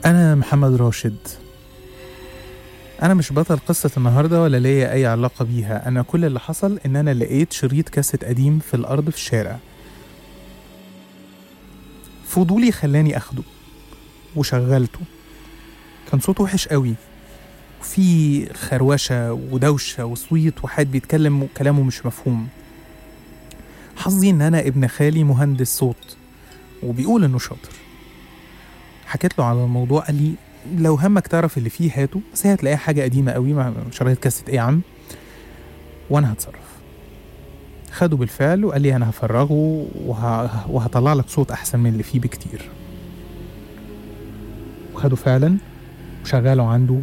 أنا محمد راشد أنا مش بطل قصة النهاردة ولا ليا أي علاقة بيها أنا كل اللي حصل إن أنا لقيت شريط كاسيت قديم في الأرض في الشارع فضولي خلاني أخده وشغلته كان صوته وحش قوي وفي خروشة ودوشة وصويت وحد بيتكلم وكلامه مش مفهوم حظي إن أنا ابن خالي مهندس صوت وبيقول إنه شاطر حكيت له على الموضوع قال لي لو همك تعرف اللي فيه هاته بس هي هتلاقيها حاجة قديمة قوي مع شرايط كاسيت ايه يا عم وانا هتصرف خده بالفعل وقال لي انا هفرغه وه... وهطلع لك صوت احسن من اللي فيه بكتير وخده فعلا وشغله عنده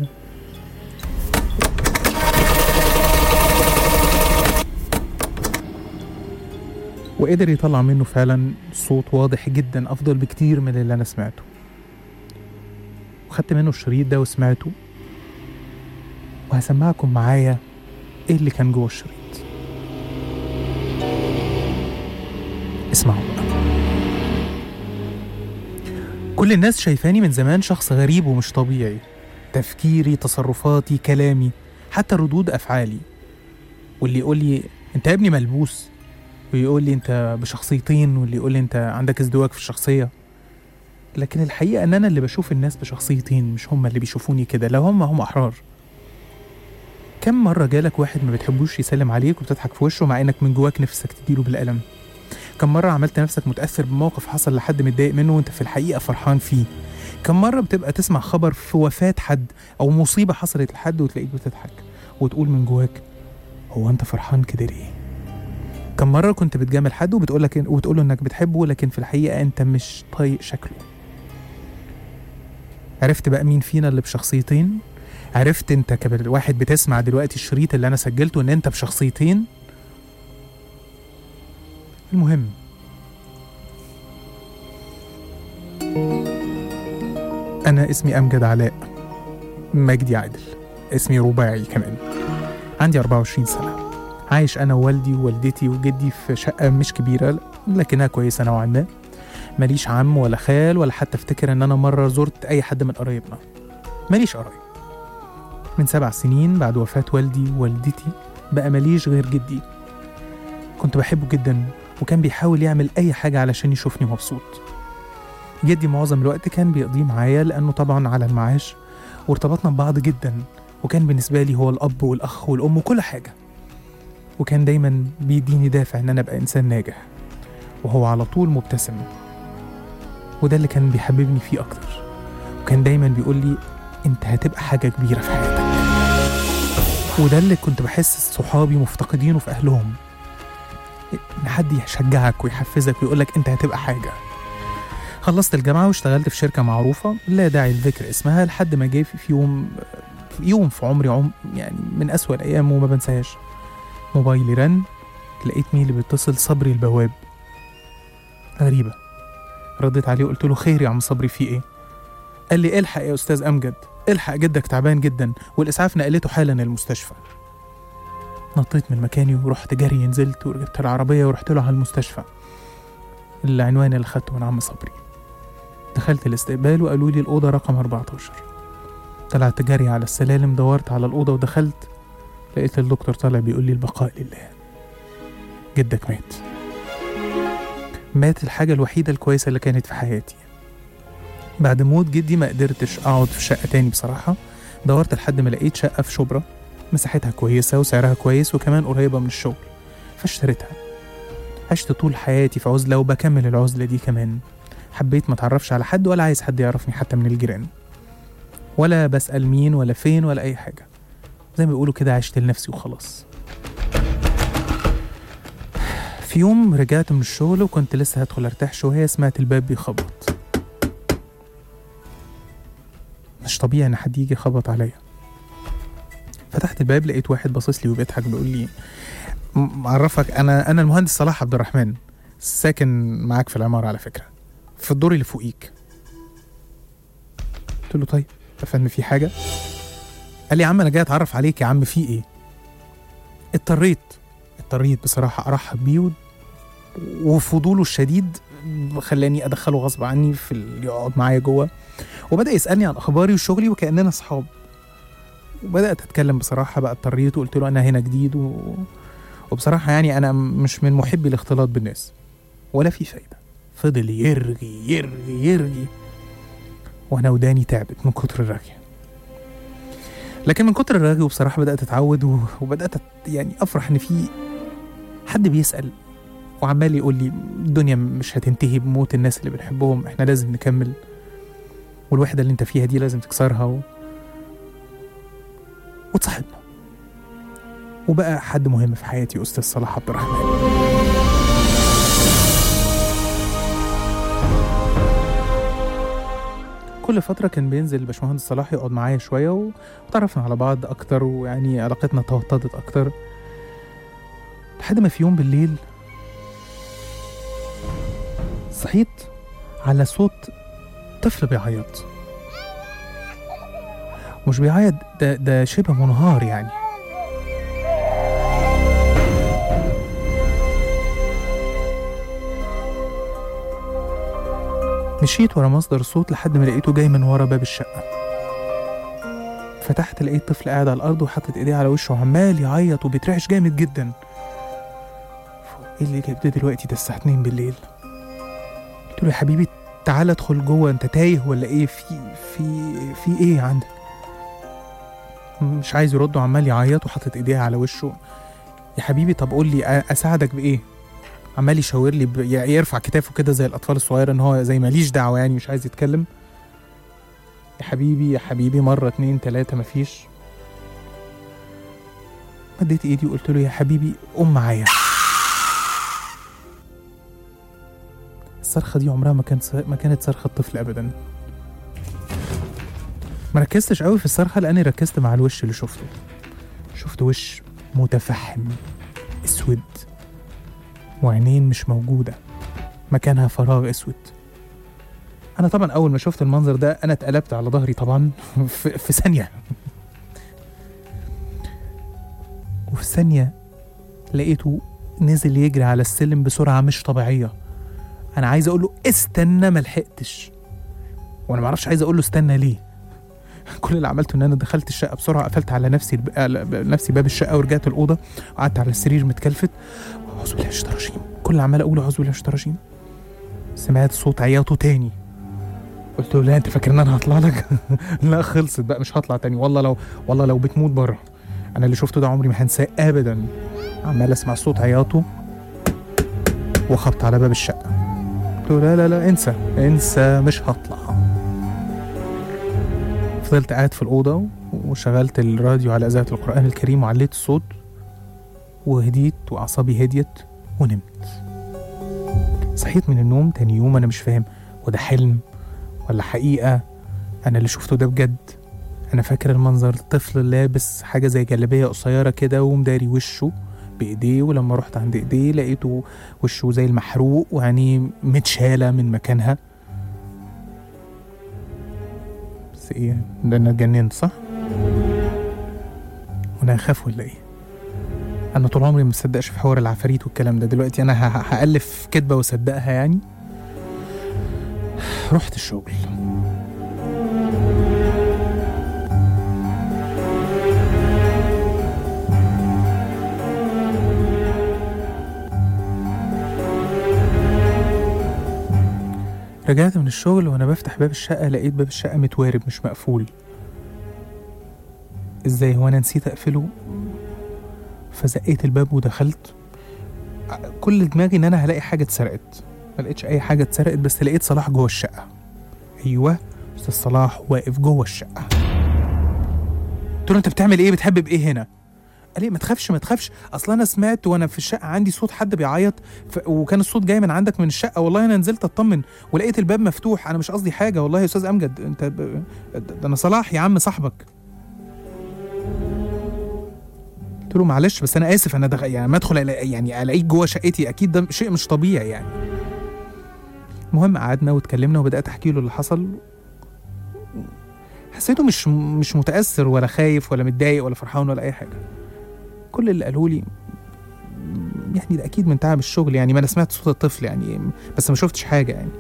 وقدر يطلع منه فعلا صوت واضح جدا افضل بكتير من اللي انا سمعته وخدت منه الشريط ده وسمعته وهسمعكم معايا ايه اللي كان جوه الشريط اسمعوا بقى كل الناس شايفاني من زمان شخص غريب ومش طبيعي تفكيري تصرفاتي كلامي حتى ردود افعالي واللي يقول لي انت يا ابني ملبوس ويقول لي انت بشخصيتين واللي يقول لي انت عندك ازدواج في الشخصيه لكن الحقيقه ان انا اللي بشوف الناس بشخصيتين مش هم اللي بيشوفوني كده لو هم هم احرار كم مره جالك واحد ما بتحبوش يسلم عليك وبتضحك في وشه مع انك من جواك نفسك تديله بالقلم كم مرة عملت نفسك متأثر بموقف حصل لحد متضايق منه وانت في الحقيقة فرحان فيه كم مرة بتبقى تسمع خبر في وفاة حد أو مصيبة حصلت لحد وتلاقيك بتضحك وتقول من جواك هو أنت فرحان كده ليه؟ كم مرة كنت بتجامل حد وبتقول لك وتقول له إنك بتحبه لكن في الحقيقة أنت مش طايق شكله عرفت بقى مين فينا اللي بشخصيتين؟ عرفت أنت كواحد بتسمع دلوقتي الشريط اللي أنا سجلته إن أنت بشخصيتين؟ المهم أنا اسمي أمجد علاء مجدي عادل اسمي رباعي كمان عندي 24 سنة عايش أنا ووالدي ووالدتي وجدي في شقة مش كبيرة لكنها كويسة نوعا ما ماليش عم ولا خال ولا حتى افتكر ان انا مرة زرت اي حد من قرايبنا ماليش قرايب من سبع سنين بعد وفاة والدي ووالدتي بقى ماليش غير جدي كنت بحبه جدا وكان بيحاول يعمل أي حاجة علشان يشوفني مبسوط جدي معظم الوقت كان بيقضيه معايا لأنه طبعا على المعاش وارتبطنا ببعض جدا وكان بالنسبة لي هو الأب والأخ والأم وكل حاجة وكان دايما بيديني دافع إن أنا أبقى إنسان ناجح وهو على طول مبتسم وده اللي كان بيحببني فيه أكتر وكان دايما بيقول لي أنت هتبقى حاجة كبيرة في حياتك وده اللي كنت بحس صحابي مفتقدينه في أهلهم ان حد يشجعك ويحفزك ويقولك انت هتبقى حاجه خلصت الجامعه واشتغلت في شركه معروفه لا داعي لذكر اسمها لحد ما جه في يوم يوم في عمري عم يعني من أسوأ الايام وما بنساهاش موبايلي رن لقيت مين اللي بيتصل صبري البواب غريبه رديت عليه وقلت له خير يا عم صبري في ايه قال لي الحق يا استاذ امجد الحق جدك تعبان جدا والاسعاف نقلته حالا المستشفى نطيت من مكاني ورحت جري نزلت وركبت العربية ورحت له على المستشفى العنوان اللي خدته من عم صبري دخلت الاستقبال وقالوا لي الأوضة رقم 14 طلعت جري على السلالم دورت على الأوضة ودخلت لقيت الدكتور طالع بيقول لي البقاء لله جدك مات مات الحاجة الوحيدة الكويسة اللي كانت في حياتي بعد موت جدي ما قدرتش أقعد في شقة تاني بصراحة دورت لحد ما لقيت شقة في شبرا مساحتها كويسة وسعرها كويس وكمان قريبة من الشغل فاشتريتها عشت طول حياتي في عزلة وبكمل العزلة دي كمان حبيت ما اتعرفش على حد ولا عايز حد يعرفني حتى من الجيران ولا بسأل مين ولا فين ولا أي حاجة زي ما بيقولوا كده عشت لنفسي وخلاص في يوم رجعت من الشغل وكنت لسه هدخل ارتاح شوية سمعت الباب بيخبط مش طبيعي ان حد يجي يخبط عليا فتحت الباب لقيت واحد باصص لي وبيضحك بيقول لي م- معرفك انا انا المهندس صلاح عبد الرحمن ساكن معاك في العماره على فكره في الدور اللي فوقيك قلت له طيب يا فندم في حاجه قال لي يا عم انا جاي اتعرف عليك يا عم في ايه اضطريت اضطريت بصراحه ارحب بيه و- وفضوله الشديد خلاني ادخله غصب عني في ال- يقعد معايا جوه وبدا يسالني عن اخباري وشغلي وكاننا اصحاب وبدات اتكلم بصراحه بقى اضطريت وقلت له انا هنا جديد و... وبصراحه يعني انا مش من محبي الاختلاط بالناس ولا في فايده فضل يرغي يرغي يرغي وانا وداني تعبت من كتر الرغي لكن من كتر الرغي وبصراحه بدات اتعود و- وبدات أت- يعني افرح ان في حد بيسال وعمال يقول لي الدنيا مش هتنتهي بموت الناس اللي بنحبهم احنا لازم نكمل والوحده اللي انت فيها دي لازم تكسرها و... وتصاحبنا وبقى حد مهم في حياتي استاذ صلاح عبد الرحمن كل فترة كان بينزل الباشمهندس صلاح يقعد معايا شوية و- وتعرفنا على بعض أكتر ويعني علاقتنا توطدت أكتر لحد ما في يوم بالليل صحيت على صوت طفل بيعيط مش بيعيط ده ده شبه منهار يعني مشيت ورا مصدر الصوت لحد ما لقيته جاي من ورا باب الشقة فتحت لقيت طفل قاعد على الأرض وحاطط إيديه على وشه وعمال يعيط وبيترعش جامد جدا ايه اللي جاب ده دلوقتي ده الساعة 2 بالليل قلت له يا حبيبي تعالى ادخل جوه انت تايه ولا ايه في في في ايه عندك مش عايز يرد وعمال يعيط وحاطط ايديه على وشه يا حبيبي طب قول لي أ- اساعدك بايه عمال يشاور لي ب... ي- يرفع كتافه كده زي الاطفال الصغيره ان هو زي ماليش دعوه يعني مش عايز يتكلم يا حبيبي يا حبيبي مره اتنين تلاته مفيش مديت ايدي وقلت له يا حبيبي قوم معايا الصرخه دي عمرها ما كانت ما كانت صرخه طفل ابدا ما ركزتش قوي في الصرخه لاني ركزت مع الوش اللي شفته شفت وش متفحم اسود وعينين مش موجوده مكانها فراغ اسود انا طبعا اول ما شفت المنظر ده انا اتقلبت على ظهري طبعا في, في ثانيه وفي ثانيه لقيته نزل يجري على السلم بسرعه مش طبيعيه انا عايز اقول له استنى ما لحقتش وانا ما اعرفش عايز اقول له استنى ليه كل اللي عملته ان انا دخلت الشقه بسرعه قفلت على نفسي الب... على ب- نفسي باب الشقه ورجعت الاوضه وقعدت على السرير متكلفت اعوذ بالله من الشيطان الرجيم كل اللي عمال اقوله اعوذ بالله من الشيطان الرجيم سمعت صوت عياطه تاني قلت له لا انت فاكر ان انا هطلع لك لا خلصت بقى مش هطلع تاني والله لو والله لو بتموت بره انا اللي شفته ده عمري ما هنساه ابدا عمال اسمع صوت عياطه وخبط على باب الشقه قلت له لا لا لا انسى انسى مش هطلع فضلت قاعد في الأوضة وشغلت الراديو على إذاعة القرآن الكريم وعليت الصوت وهديت وأعصابي هديت ونمت صحيت من النوم تاني يوم أنا مش فاهم وده حلم ولا حقيقة أنا اللي شفته ده بجد أنا فاكر المنظر طفل لابس حاجة زي جلابية قصيرة كده ومداري وشه بإيديه ولما رحت عند إيديه لقيته وشه زي المحروق وعينيه متشالة من مكانها بس ايه ده انا اتجننت صح؟ وانا هخاف ولا ايه؟ انا طول عمري ما مصدقش في حوار العفاريت والكلام ده دلوقتي انا ه- ه- هالف كدبه واصدقها يعني رحت الشغل رجعت من الشغل وانا بفتح باب الشقه لقيت باب الشقه متوارب مش مقفول ازاي هو انا نسيت اقفله فزقيت الباب ودخلت كل دماغي ان انا هلاقي حاجه اتسرقت ما لقيتش اي حاجه اتسرقت بس لقيت صلاح جوه الشقه ايوه استاذ صلاح واقف جوه الشقه قلت له انت بتعمل ايه بتحب بايه هنا قال لي ما تخافش ما تخافش اصل انا سمعت وانا في الشقه عندي صوت حد بيعيط ف... وكان الصوت جاي من عندك من الشقه والله انا نزلت اطمن ولقيت الباب مفتوح انا مش قصدي حاجه والله يا استاذ امجد انت ب... ده انا صلاح يا عم صاحبك قلت له معلش بس انا اسف انا دخ... يعني ما ادخل ألاقي- يعني الاقيك جوه شقتي اكيد ده شيء مش طبيعي يعني المهم قعدنا واتكلمنا وبدات احكي له اللي حصل حسيته مش مش متاثر ولا خايف ولا متضايق ولا فرحان ولا اي حاجه كل اللي قاله لي يعني ده اكيد من تعب الشغل يعني ما انا سمعت صوت الطفل يعني بس ما شفتش حاجه يعني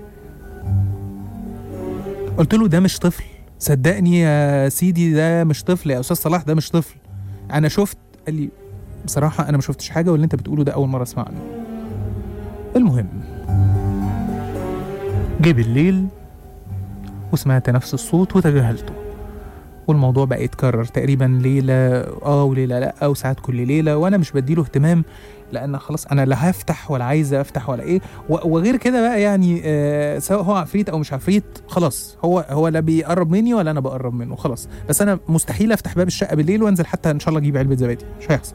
قلت له ده مش طفل صدقني يا سيدي ده مش طفل يا استاذ صلاح ده مش طفل انا شفت قال لي بصراحه انا ما شفتش حاجه واللي انت بتقوله ده اول مره اسمع عنه المهم جه بالليل وسمعت نفس الصوت وتجاهلته والموضوع بقى يتكرر تقريبا ليله اه وليله لا وساعات كل ليله وانا مش بديله اهتمام لان خلاص انا لا هفتح ولا عايز افتح ولا ايه و- وغير كده بقى يعني آه سواء هو عفريت او مش عفريت خلاص هو هو لا بيقرب مني ولا انا بقرب منه خلاص بس انا مستحيل افتح باب الشقه بالليل وانزل حتى ان شاء الله اجيب علبه زبادي مش هيحصل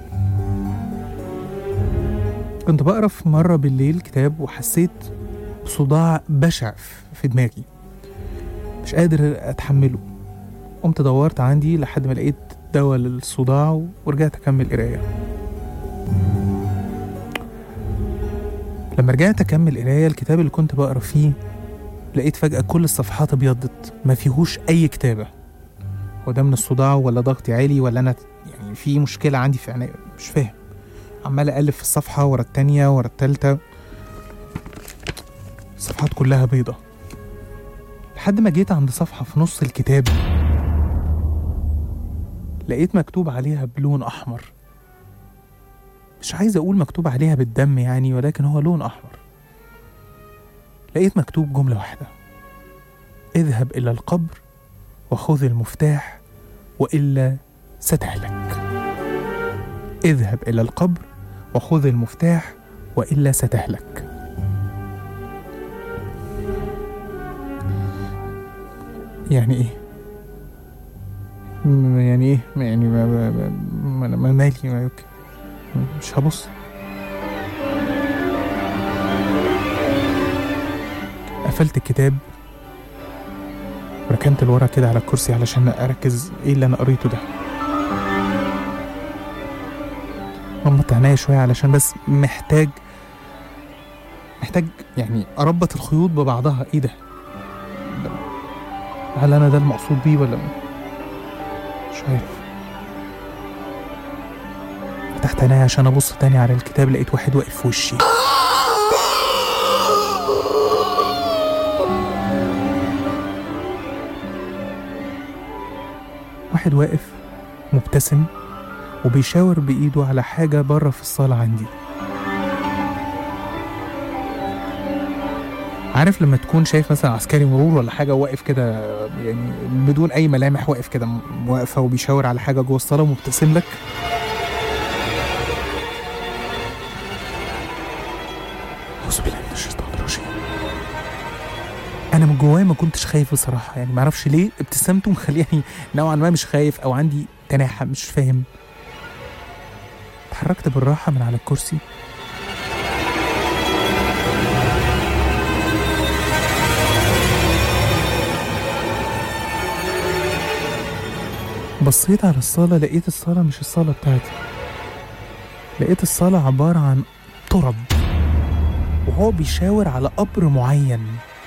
كنت بقرا في مره بالليل كتاب وحسيت بصداع بشع في دماغي مش قادر اتحمله قمت دورت عندي لحد ما لقيت دواء للصداع ورجعت اكمل قرايه لما رجعت اكمل قرايه الكتاب اللي كنت بقرا فيه لقيت فجاه كل الصفحات ابيضت ما فيهوش اي كتابه هو ده من الصداع ولا ضغطي عالي ولا انا يعني في مشكله عندي في عينيا مش فاهم عمال اقلب في الصفحه ورا التانيه ورا التالته الصفحات كلها بيضه لحد ما جيت عند صفحه في نص الكتاب لقيت مكتوب عليها بلون احمر مش عايز اقول مكتوب عليها بالدم يعني ولكن هو لون احمر لقيت مكتوب جمله واحده اذهب الى القبر وخذ المفتاح والا ستهلك اذهب الى القبر وخذ المفتاح والا ستهلك يعني ايه م- يعني ايه يعني ما, ما, ما, ما, ما مالي ما يمكن مش هبص قفلت الكتاب وركنت لورا كده على الكرسي علشان اركز ايه اللي انا قريته ده غمضت عينيا شويه علشان بس محتاج محتاج يعني اربط الخيوط ببعضها ايه ده هل انا ده المقصود بيه ولا مش عارف فتحت عينيا عشان ابص تاني على الكتاب لقيت واحد واقف في وشي واحد واقف مبتسم وبيشاور بإيده على حاجة بره في الصالة عندي عارف لما تكون شايف مثلا عسكري مرور ولا حاجة واقف كده يعني بدون أي ملامح واقف كده م- واقفة وبيشاور على حاجة جوه الصالة ومبتسم لك أعوذ بالله من الشيطان الرجيم أنا من جوايا ما كنتش خايف بصراحة يعني معرفش ليه ابتسامته مخلياني نوعا ما مش خايف أو عندي تناحة مش فاهم اتحركت بالراحة من على الكرسي بصيت على الصالة لقيت الصالة مش الصالة بتاعتي لقيت الصالة عبارة عن ترب وهو بيشاور على قبر معين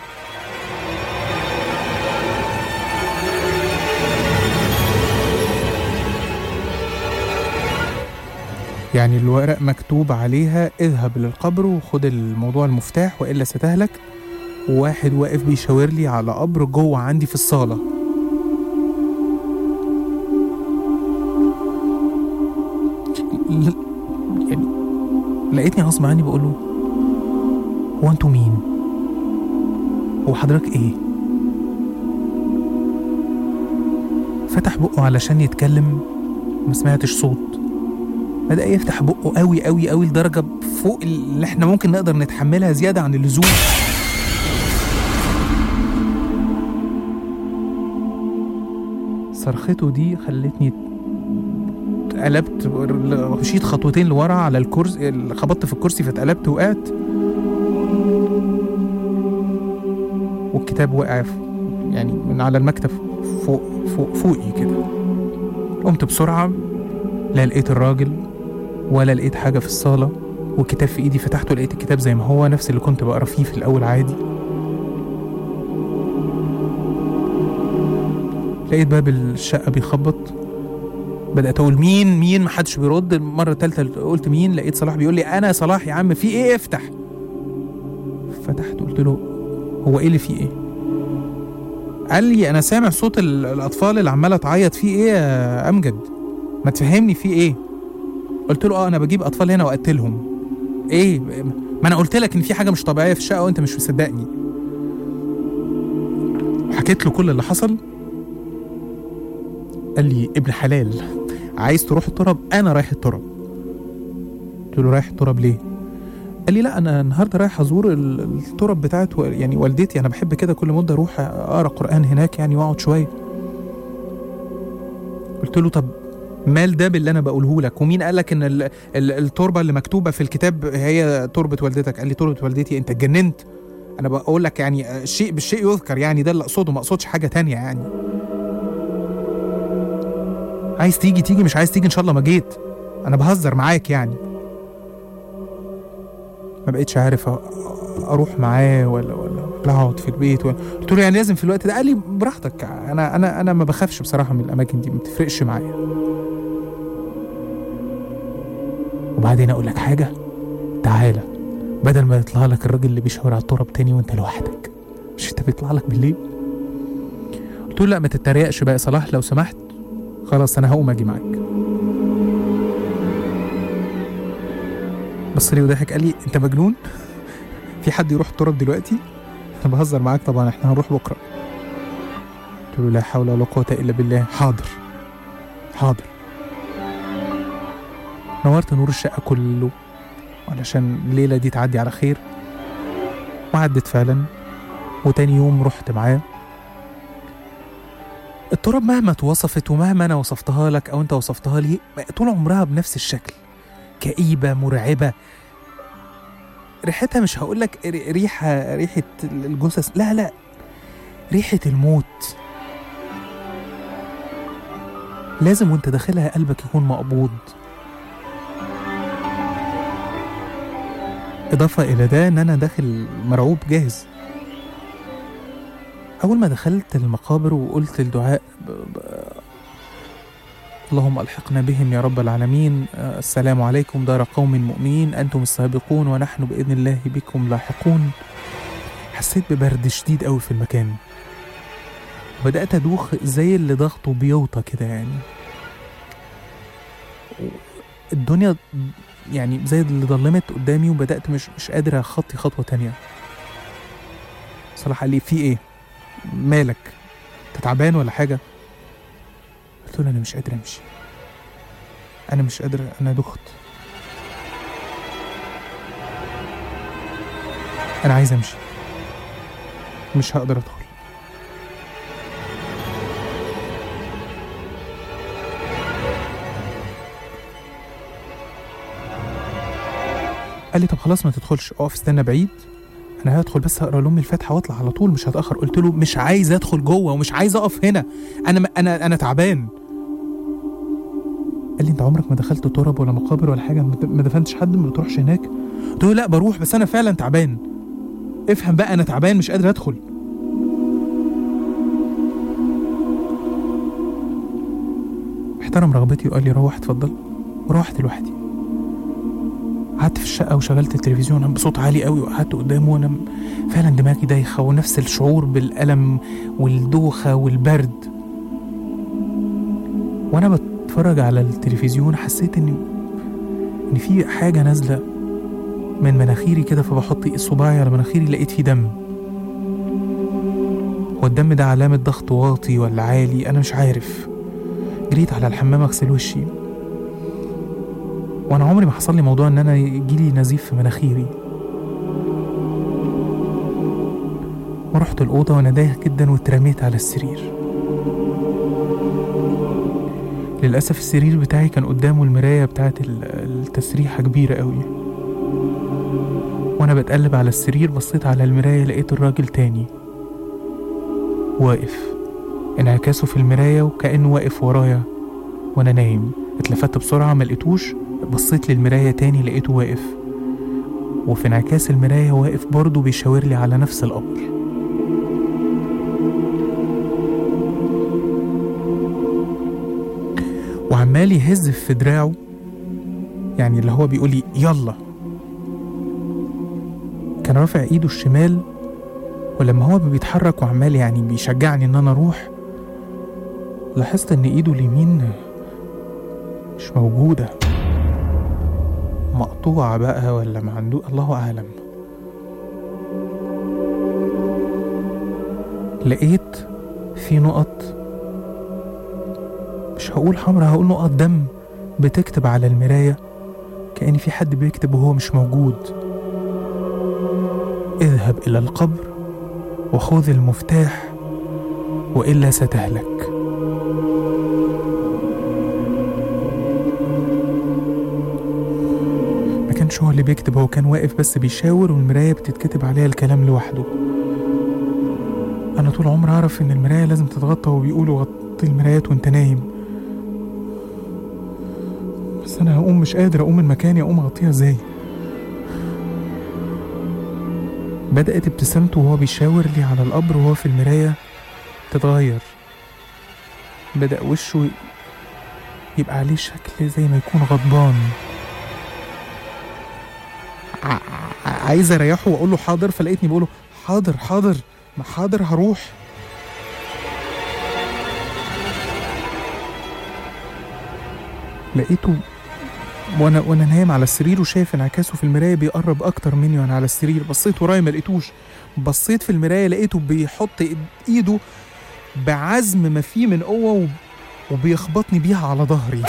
يعني الورق مكتوب عليها اذهب للقبر وخد الموضوع المفتاح والا ستهلك وواحد واقف بيشاور لي على قبر جوه عندي في الصاله ل- يعني لقيتني غصب عني بقول له هو انتوا مين؟ هو حضرتك ايه؟ فتح بقه علشان يتكلم ما سمعتش صوت بدأ يفتح بقه قوي قوي قوي لدرجة فوق اللي احنا ممكن نقدر نتحملها زيادة عن اللزوم صرخته دي خلتني اتقلبت مشيت خطوتين لورا على الكرسي خبطت في الكرسي فاتقلبت وقعت والكتاب وقع ف- يعني من على المكتب فوق فوق فوقي كده قمت بسرعة لا لقيت الراجل ولا لقيت حاجة في الصالة والكتاب في ايدي فتحته لقيت الكتاب زي ما هو نفس اللي كنت بقرا فيه في الأول عادي لقيت باب الشقة بيخبط بدات اقول مين مين محدش بيرد المره الثالثه قلت مين لقيت صلاح بيقول لي انا صلاح يا عم في ايه افتح فتحت قلت له هو ايه اللي فيه ايه قال لي انا سامع صوت ال- الاطفال اللي عماله تعيط فيه ايه يا امجد ما تفهمني فيه ايه قلت له اه انا بجيب اطفال هنا واقتلهم ايه ما انا قلت لك ان في حاجه مش طبيعيه في الشقه وانت مش مصدقني حكيت له كل اللي حصل قال لي ابن حلال عايز تروح التراب انا رايح التراب قلت له رايح التراب ليه قال لي لا انا النهارده رايح ازور ال- التراب بتاعت و- يعني والدتي انا بحب كده كل مده اروح اقرا قران هناك يعني واقعد شويه قلت له طب مال ده باللي انا بقوله لك ومين قال لك ان ال- ال- التربه اللي مكتوبه في الكتاب هي تربه والدتك قال لي تربه والدتي انت اتجننت انا بقول لك يعني الشيء بالشيء يذكر يعني ده اللي اقصده ما اقصدش حاجه تانية يعني عايز تيجي تيجي مش عايز تيجي ان شاء الله ما جيت انا بهزر معاك يعني ما بقتش عارف أ- اروح معاه ولا ولا ولا اقعد في البيت ولا قلت له يعني لازم في الوقت ده قال لي براحتك انا انا انا ما بخافش بصراحه من الاماكن دي ما بتفرقش معايا وبعدين اقول لك حاجه تعالى بدل ما يطلع لك الراجل اللي بيشاور على التراب تاني وانت لوحدك مش انت بيطلع لك بالليل قلت له لا ما تتريقش بقى يا صلاح لو سمحت خلاص انا هقوم اجي معاك بص لي وضحك قال لي انت مجنون في حد يروح التراب دلوقتي انا بهزر معاك طبعا احنا هنروح بكره قلت له لا حول ولا قوه الا بالله حاضر حاضر نورت نور الشقه كله علشان الليله دي تعدي على خير وعدت فعلا وتاني يوم رحت معاه التراب مهما اتوصفت ومهما انا وصفتها لك او انت وصفتها لي طول عمرها بنفس الشكل كئيبه مرعبه ريحتها مش هقول لك ريحه ريحه الجثث لا لا ريحه الموت لازم وانت داخلها قلبك يكون مقبوض إضافة إلى ده إن أنا داخل مرعوب جاهز أول ما دخلت المقابر وقلت الدعاء ب... ب... اللهم ألحقنا بهم يا رب العالمين آه، السلام عليكم دار قوم مؤمنين أنتم السابقون ونحن بإذن الله بكم لاحقون حسيت ببرد شديد قوي في المكان بدأت أدوخ زي اللي ضغطه بيوطى كده يعني الدنيا يعني زي اللي ضلمت قدامي وبدأت مش مش قادر أخطي خطوة تانية صلاح قال لي في إيه؟ مالك؟ أنت تعبان ولا حاجة؟ قلت له أنا مش قادر أمشي أنا مش قادر أنا دخت أنا عايز أمشي مش هقدر أدخل قال لي طب خلاص ما تدخلش اقف استنى بعيد انا هدخل بس هقرا لامي الفاتحه واطلع على طول مش هتاخر قلت له مش عايز ادخل جوه ومش عايز اقف هنا انا انا انا تعبان قال لي انت عمرك ما دخلت تراب ولا مقابر ولا حاجه ما ما دفنتش حد ما بتروحش هناك قلت له لا بروح بس انا فعلا تعبان افهم بقى انا تعبان مش قادر ادخل احترم رغبتي وقال لي روح اتفضل وروحت لوحدي قعدت في الشقة وشغلت التلفزيون بصوت عالي قوي وقعدت قدامه وانا م- فعلا دماغي دايخة ونفس الشعور بالألم والدوخة والبرد وانا بتفرج على التلفزيون حسيت ان ان في حاجة نازلة من مناخيري كده فبحط صباعي على مناخيري لقيت فيه دم والدم ده علامة ضغط واطي ولا عالي أنا مش عارف جريت على الحمام أغسل وشي وانا عمري ما حصل لي موضوع ان انا يجيلي نزيف في مناخيري ورحت الأوضة وأنا دايخ جدا واترميت على السرير للأسف السرير بتاعي كان قدامه المراية بتاعت ال- التسريحة كبيرة قوي وأنا بتقلب على السرير بصيت على المراية لقيت الراجل تاني واقف انعكاسه في المراية وكأنه واقف ورايا وأنا نايم اتلفت بسرعة ما لقيتوش بصيت للمراية تاني لقيته واقف وفي انعكاس المراية واقف برضه بيشاور لي على نفس القبر وعمال يهز في دراعه يعني اللي هو بيقول لي يلا كان رافع ايده الشمال ولما هو بيتحرك وعمال يعني بيشجعني ان انا اروح لاحظت ان ايده اليمين مش موجودة مقطوعة بقى ولا معندوق الله أعلم لقيت في نقط مش هقول حمرا هقول نقط دم بتكتب على المراية كأن في حد بيكتب وهو مش موجود اذهب إلى القبر وخذ المفتاح وإلا ستهلك ما كانش هو اللي بيكتب هو كان واقف بس بيشاور والمراية بتتكتب عليها الكلام لوحده أنا طول عمري أعرف إن المراية لازم تتغطى وبيقولوا غطي المرايات وأنت نايم بس أنا هقوم مش قادر أقوم من مكاني أقوم أغطيها إزاي بدأت ابتسامته وهو بيشاور لي على القبر وهو في المراية تتغير بدأ وشه يبقى عليه شكل زي ما يكون غضبان ع- ع- عايز اريحه واقول له حاضر فلقيتني بقول له حاضر حاضر ما حاضر هروح لقيته وانا وانا نايم على السرير وشايف انعكاسه في المرايه بيقرب اكتر مني وانا على السرير بصيت ورايا ما لقيتوش بصيت في المرايه لقيته بيحط إيد- ايده بعزم ما فيه من قوه و- وبيخبطني بيها على ظهري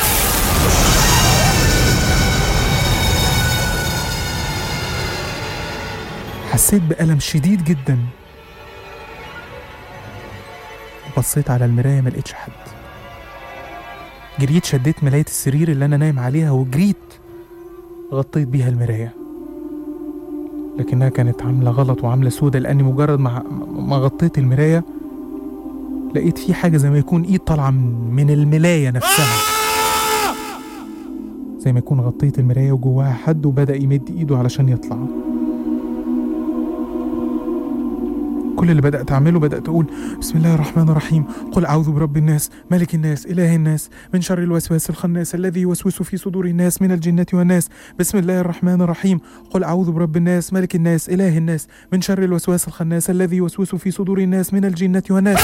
حسيت بألم شديد جدا بصيت على المراية ما لقيتش حد جريت شديت ملاية السرير اللي أنا نايم عليها وجريت غطيت بيها المراية لكنها كانت عاملة غلط وعاملة سودة لأني مجرد ما ما غطيت المراية لقيت في حاجة زي ما يكون إيد طالعة من من الملاية نفسها زي ما يكون غطيت المراية وجواها حد وبدأ يمد إيده علشان يطلع كل اللي بدأت أعمله بدأت أقول بسم الله الرحمن الرحيم قل أعوذ برب الناس ملك الناس إله الناس من شر الوسواس الخناس الذي يوسوس في صدور الناس من الجنة والناس بسم الله الرحمن الرحيم قل أعوذ برب الناس ملك الناس إله الناس من شر الوسواس الخناس الذي يوسوس في صدور الناس من الجنة والناس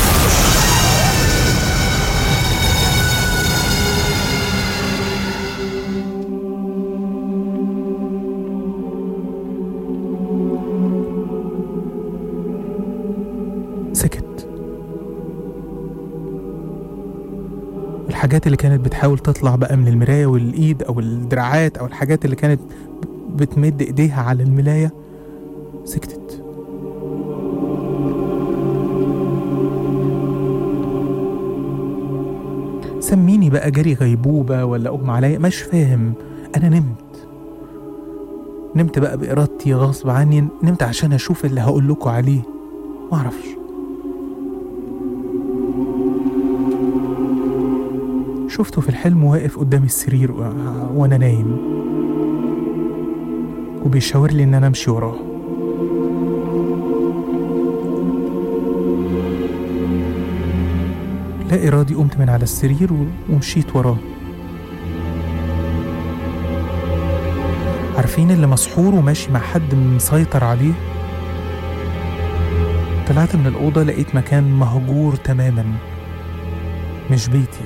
سكت الحاجات اللي كانت بتحاول تطلع بقى من المراية والإيد أو الدراعات أو الحاجات اللي كانت بتمد إيديها على الملاية سكتت سميني بقى جري غيبوبة ولا أغمى عليا مش فاهم أنا نمت نمت بقى بإرادتي غصب عني نمت عشان أشوف اللي هقول لكم عليه معرفش شفته في الحلم واقف قدام السرير و... وانا نايم وبيشاور لي ان انا امشي وراه لا ارادي قمت من على السرير و... ومشيت وراه عارفين اللي مسحور وماشي مع حد مسيطر عليه طلعت من الأوضة لقيت مكان مهجور تماما مش بيتي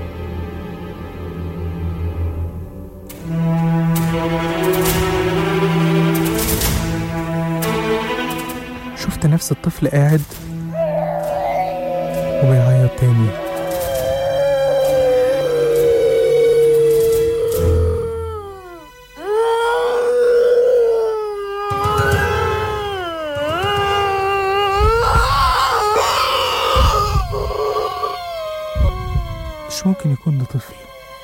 شفت نفس الطفل قاعد وبيعيط تاني مش ممكن يكون ده طفل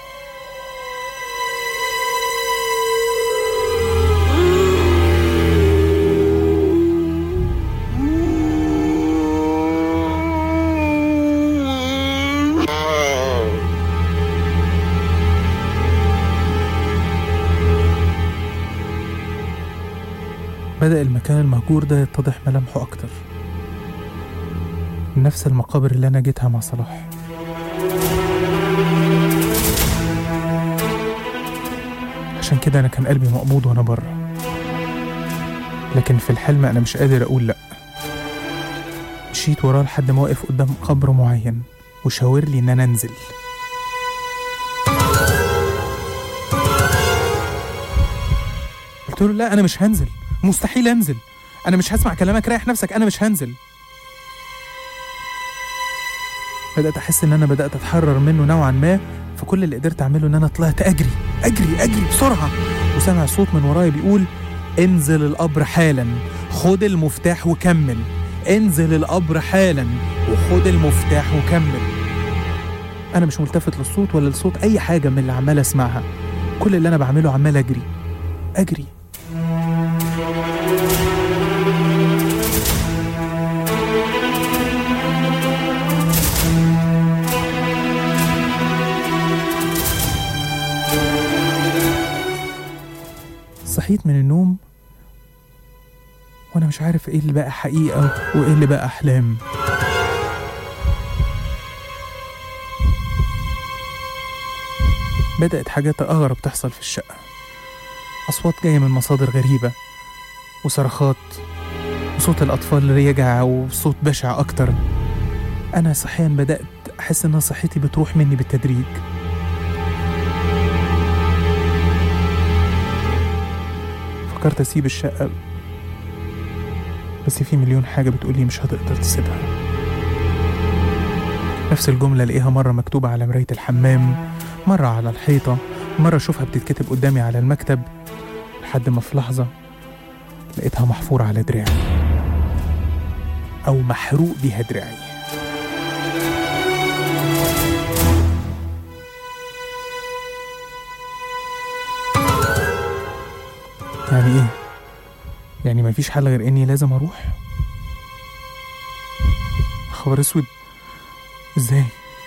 بدأ المكان المهجور ده يتضح ملامحه أكتر نفس المقابر اللي أنا جيتها مع صلاح عشان كده أنا كان قلبي مقبوض وأنا بره لكن في الحلم أنا مش قادر أقول لأ مشيت وراه لحد ما وقف قدام قبر معين وشاور لي إن أنا أنزل قلت له لا أنا مش هنزل مستحيل أنزل أنا مش هسمع كلامك ريح نفسك أنا مش هنزل بدأت أحس إن أنا بدأت أتحرر منه نوعا ما فكل اللي قدرت أعمله إن أنا طلعت أجري أجري أجري بسرعة وسامع صوت من ورايا بيقول انزل القبر حالا خد المفتاح وكمل انزل القبر حالا وخد المفتاح وكمل أنا مش ملتفت للصوت ولا لصوت أي حاجة من اللي عمال أسمعها كل اللي أنا بعمله عمال أجري أجري صحيت من النوم وانا مش عارف ايه اللي بقى حقيقة وايه اللي بقى احلام بدأت حاجات أغرب تحصل في الشقة أصوات جاية من مصادر غريبة وصرخات وصوت الأطفال اللي يجع وصوت بشع أكتر أنا صحيا بدأت أحس إن صحتي بتروح مني بالتدريج فكرت أسيب الشقة بس في مليون حاجة بتقولي مش هتقدر تسيبها نفس الجملة الاقيها مرة مكتوبة على مراية الحمام مرة على الحيطة مرة أشوفها بتتكتب قدامي على المكتب لحد ما في لحظة لقيتها محفورة على دراعي أو محروق بيها دراعي يعني إيه؟ يعني مفيش حل غير إني لازم أروح؟ خبر أسود إزاي؟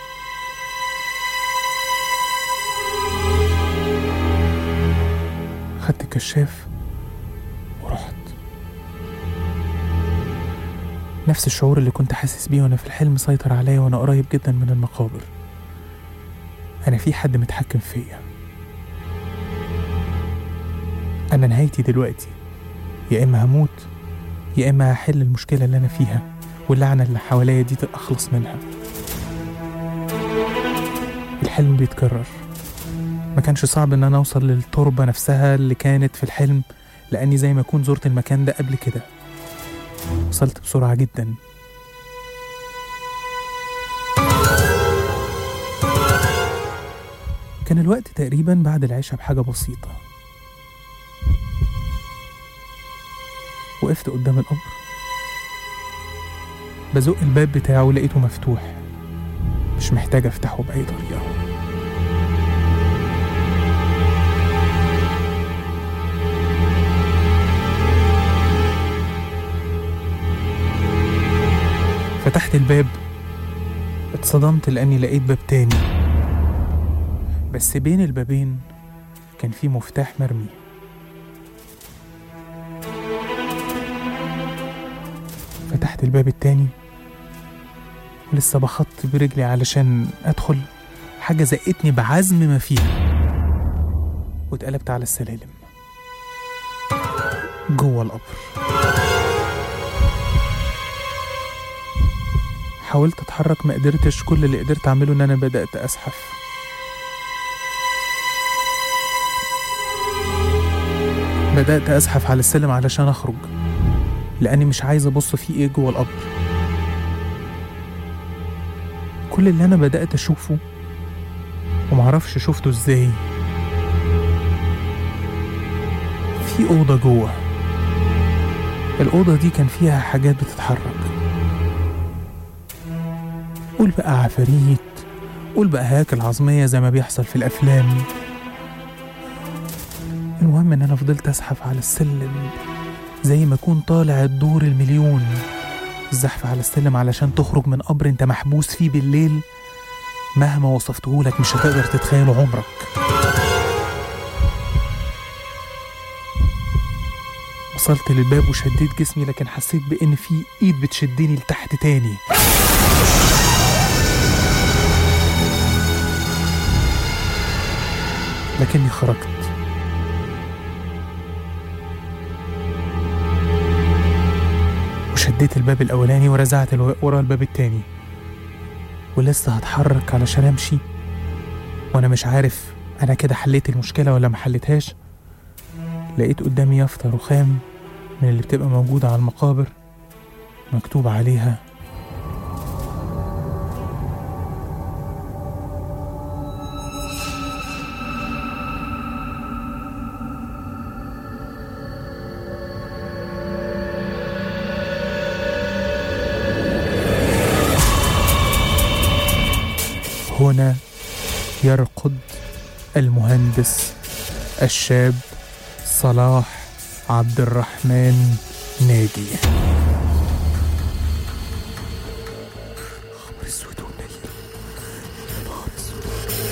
خدت الكشاف ورحت نفس الشعور اللي كنت حاسس بيه وانا في الحلم سيطر عليا وانا قريب جدا من المقابر انا في حد متحكم فيا انا نهايتي دلوقتي يا اما هموت يا اما هحل المشكله اللي انا فيها واللعنه اللي حواليا دي اخلص منها الحلم بيتكرر ما كانش صعب ان انا اوصل للتربه نفسها اللي كانت في الحلم لاني زي ما اكون زرت المكان ده قبل كده وصلت بسرعه جدا كان الوقت تقريبا بعد العشاء بحاجه بسيطه وقفت قدام القبر بزق الباب بتاعه لقيته مفتوح مش محتاج افتحه باي طريقه فتحت الباب اتصدمت لاني لقيت باب تاني بس بين البابين كان في مفتاح مرمي فتحت الباب التاني ولسه بخط برجلي علشان ادخل حاجة زقتني بعزم ما فيها واتقلبت على السلالم جوه القبر حاولت اتحرك ما قدرتش كل اللي قدرت اعمله ان انا بدات ازحف بدات ازحف على السلم علشان اخرج لاني مش عايز ابص في ايه جوه القبر كل اللي انا بدات اشوفه ومعرفش شفته ازاي في اوضه جوه الاوضه دي كان فيها حاجات بتتحرك قول بقى عفاريت قول بقى هياكل عظمية زي ما بيحصل في الأفلام المهم إن أنا فضلت أزحف على السلم زي ما أكون طالع الدور المليون الزحف على السلم علشان تخرج من قبر أنت محبوس فيه بالليل مهما وصفتهولك مش هتقدر تتخيله عمرك وصلت للباب وشديت جسمي لكن حسيت بإن في إيد بتشدني لتحت تاني لكني خرجت هديت الباب الأولاني ورزعت الو- ورا الباب التاني ولسه هتحرك علشان أمشي وأنا مش عارف أنا كده حليت المشكلة ولا ما حليتهاش لقيت قدامي يافطة رخام من اللي بتبقى موجودة على المقابر مكتوب عليها هنا يرقد المهندس الشاب صلاح عبد الرحمن ناجي خبر اسود ونيل نهار اسود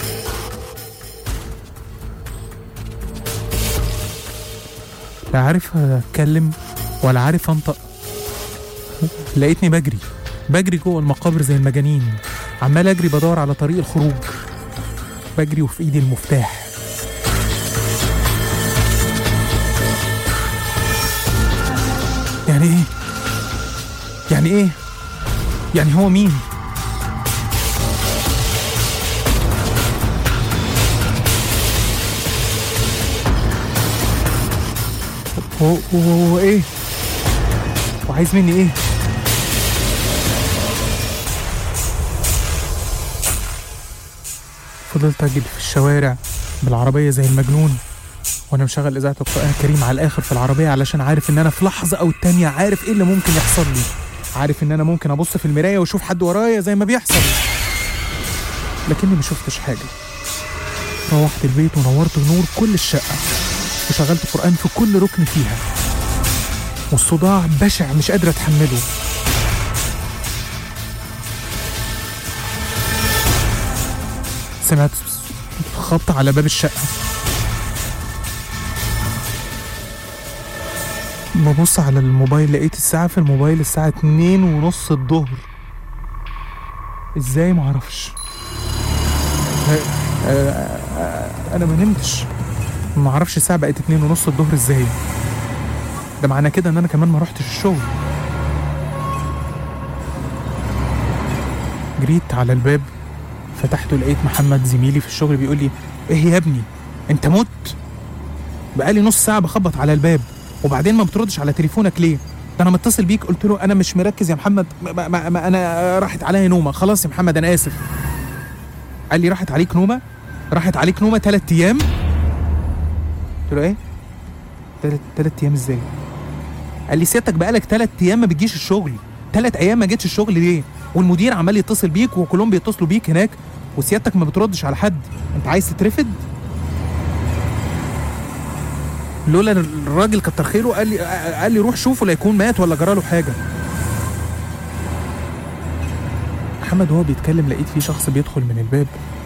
لا عارف اتكلم ولا عارف انطق لقيتني بجري بجري جوه المقابر زي المجانين عمال اجري بدور على طريق الخروج بجري وفي ايدي المفتاح يعني ايه يعني ايه يعني هو مين هو هو, هو ايه وعايز مني ايه فضلت اجري في الشوارع بالعربيه زي المجنون وانا مشغل اذاعه القران الكريم على الاخر في العربيه علشان عارف ان انا في لحظه او التانيه عارف ايه اللي ممكن يحصل لي عارف ان انا ممكن ابص في المرايه واشوف حد ورايا زي ما بيحصل لكني ما شفتش حاجه روحت البيت ونورت نور كل الشقه وشغلت قران في كل ركن فيها والصداع بشع مش قادر اتحمله سمعت خبط على باب الشقة ببص على الموبايل لقيت الساعة في الموبايل الساعة اتنين ونص الظهر ازاي معرفش آه، آه، انا ما نمتش معرفش الساعة بقت اتنين ونص الظهر ازاي ده معنى كده ان انا كمان ما رحتش الشغل جريت على الباب فتحته لقيت محمد زميلي في الشغل بيقول لي ايه يا ابني انت مت بقالي نص ساعه بخبط على الباب وبعدين ما بتردش على تليفونك ليه ده انا متصل بيك قلت له انا مش مركز يا محمد ما ما ما انا راحت عليا نومه خلاص يا محمد انا اسف قال لي راحت عليك نومه راحت عليك نومه ثلاث ايام قلت له ايه ثلاث ثلاث ايام ازاي قال لي سيادتك بقالك ثلاث ايام ما بتجيش الشغل ثلاث ايام ما جيتش الشغل ليه والمدير عمال يتصل بيك وكلهم بيتصلوا بيك هناك وسيادتك ما بتردش على حد انت عايز تترفد لولا الراجل كتر خيره قال لي قال لي روح شوفه لا يكون مات ولا جراله حاجه محمد وهو بيتكلم لقيت في شخص بيدخل من الباب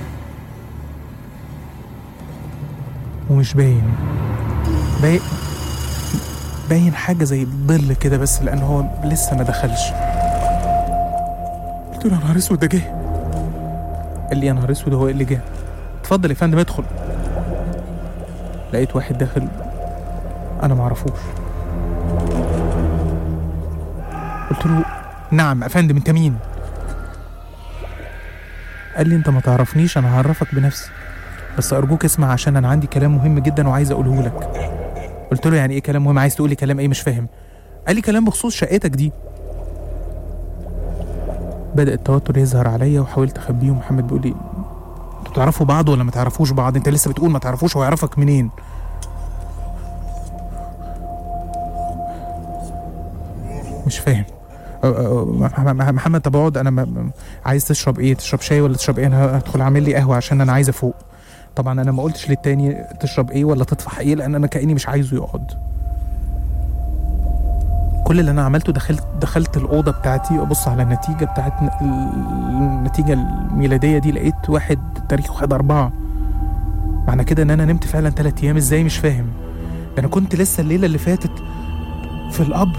ومش باين باين باين حاجه زي الظل كده بس لان هو لسه ما دخلش قلت له يا نهار اسود ده جه قال لي يا نهار اسود هو ايه اللي جه اتفضل يا فندم ادخل لقيت واحد داخل انا ما اعرفوش قلت له نعم يا فندم انت مين قال لي انت ما تعرفنيش انا هعرفك بنفسي بس ارجوك اسمع عشان انا عندي كلام مهم جدا وعايز اقوله لك قلت له يعني ايه كلام مهم عايز تقول لي كلام ايه مش فاهم قال لي كلام بخصوص شقتك دي بدأ التوتر يظهر عليا وحاولت اخبيه ومحمد بيقول لي انتوا تعرفوا بعض ولا ما تعرفوش بعض انت لسه بتقول ما تعرفوش هو يعرفك منين مش فاهم أ- أ- مح- محمد طب اقعد انا م- م- عايز تشرب ايه تشرب شاي ولا تشرب ايه انا هدخل اعمل لي قهوه عشان انا عايز افوق طبعا انا ما قلتش للتاني تشرب ايه ولا تطفح ايه لان انا كاني مش عايزه يقعد كل اللي انا عملته دخلت دخلت الاوضه بتاعتي ابص على النتيجه بتاعت ن- النتيجه الميلاديه دي لقيت واحد تاريخ واحد أربعة معنى كده ان انا نمت فعلا ثلاث ايام ازاي مش فاهم ده انا كنت لسه الليله اللي فاتت في القبر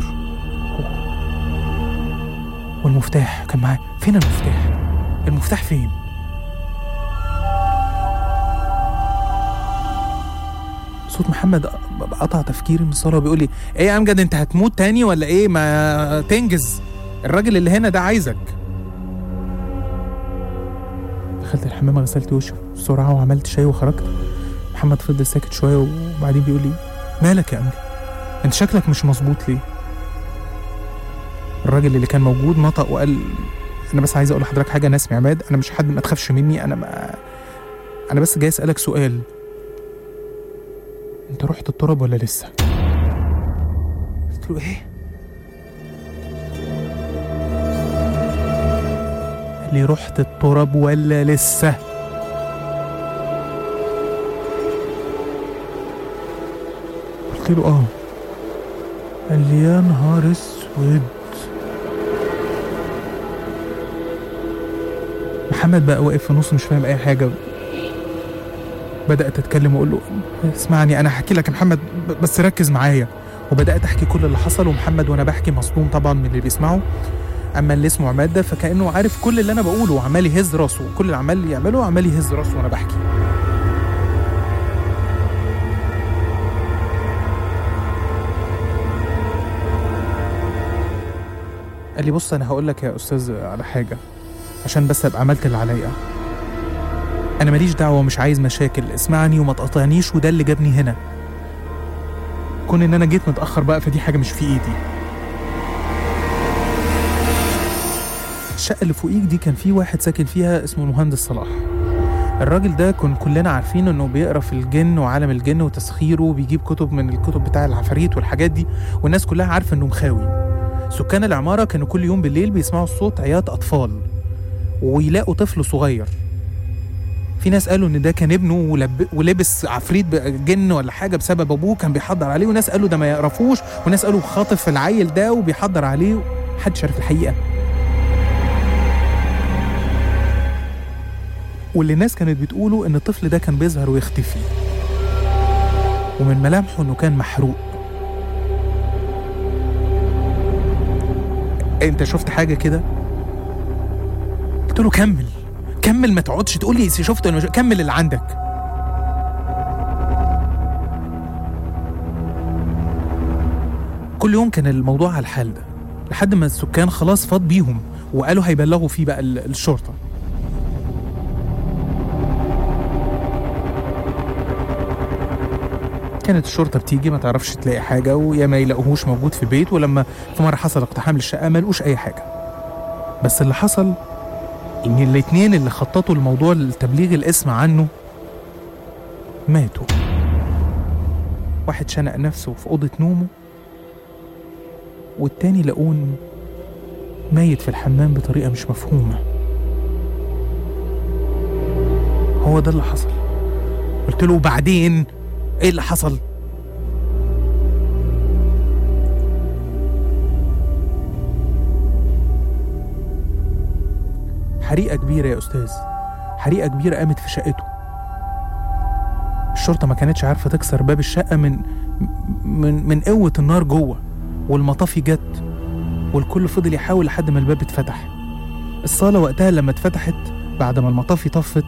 والمفتاح كان معايا فين المفتاح المفتاح فين صوت محمد قطع تفكيري من الصاله وبيقول لي ايه يا امجد انت هتموت تاني ولا ايه ما تنجز الراجل اللي هنا ده عايزك دخلت الحمام غسلت وشي بسرعه وعملت شاي وخرجت محمد فضل ساكت شويه وبعدين بيقول لي مالك يا امجد انت شكلك مش مظبوط ليه الراجل اللي كان موجود نطق وقال انا بس عايز اقول لحضرتك حاجه انا اسمي عماد انا مش حد ما تخافش مني انا ما انا بس جاي اسالك سؤال انت رحت التراب ولا لسه قلت له ايه قال لي رحت التراب ولا لسه قلت له اه قال لي يا نهار اسود محمد بقى واقف في النص مش فاهم اي حاجه بدات اتكلم واقول له اسمعني انا هحكي لك يا محمد ب- بس ركز معايا وبدات احكي كل اللي حصل ومحمد وانا بحكي مصدوم طبعا من اللي بيسمعه اما اللي اسمه عماد ده فكانه عارف كل اللي انا بقوله وعمال يهز راسه وكل اللي عمال يعمله عمال يهز راسه وانا بحكي قال لي بص انا هقول لك يا استاذ على حاجه عشان بس ابقى عملت اللي عليا انا ماليش دعوه مش عايز مشاكل اسمعني وما تقاطعنيش وده اللي جابني هنا كون ان انا جيت متاخر بقى فدي حاجه مش في ايدي الشقه اللي فوقيك دي كان في واحد ساكن فيها اسمه المهندس صلاح الراجل ده كن كلنا عارفين انه بيقرا في الجن وعالم الجن وتسخيره وبيجيب كتب من الكتب بتاع العفاريت والحاجات دي والناس كلها عارفه انه مخاوي سكان العماره كانوا كل يوم بالليل بيسمعوا صوت عياط اطفال ويلاقوا طفل صغير في ناس قالوا ان ده كان ابنه ولب... ولبس عفريت ب- جن ولا حاجه بسبب ابوه كان بيحضر عليه وناس قالوا ده ما يعرفوش وناس قالوا خاطف العيل ده وبيحضر عليه محدش عارف الحقيقه واللي الناس كانت بتقوله ان الطفل ده كان بيظهر ويختفي ومن ملامحه انه كان محروق انت شفت حاجه كده قلت له كمل كمل ما تقعدش تقول لي شفت انا كمل اللي عندك كل يوم كان الموضوع على الحال ده لحد ما السكان خلاص فاض بيهم وقالوا هيبلغوا فيه بقى ال- الشرطه كانت الشرطه بتيجي ما تعرفش تلاقي حاجه ويا ما يلاقوهوش موجود في البيت ولما في مره حصل اقتحام للشقه ما لقوش اي حاجه بس اللي حصل ان الاتنين اللي خططوا الموضوع لتبليغ الاسم عنه ماتوا واحد شنق نفسه في اوضه نومه والتاني لقوه ميت في الحمام بطريقه مش مفهومه هو ده اللي حصل قلت له وبعدين ايه اللي حصل حريقه كبيره يا استاذ حريقه كبيره قامت في شقته الشرطه ما كانتش عارفه تكسر باب الشقه من من من قوه النار جوه والمطافي جت والكل فضل يحاول لحد ما الباب اتفتح الصاله وقتها لما اتفتحت بعد ما المطافي طفت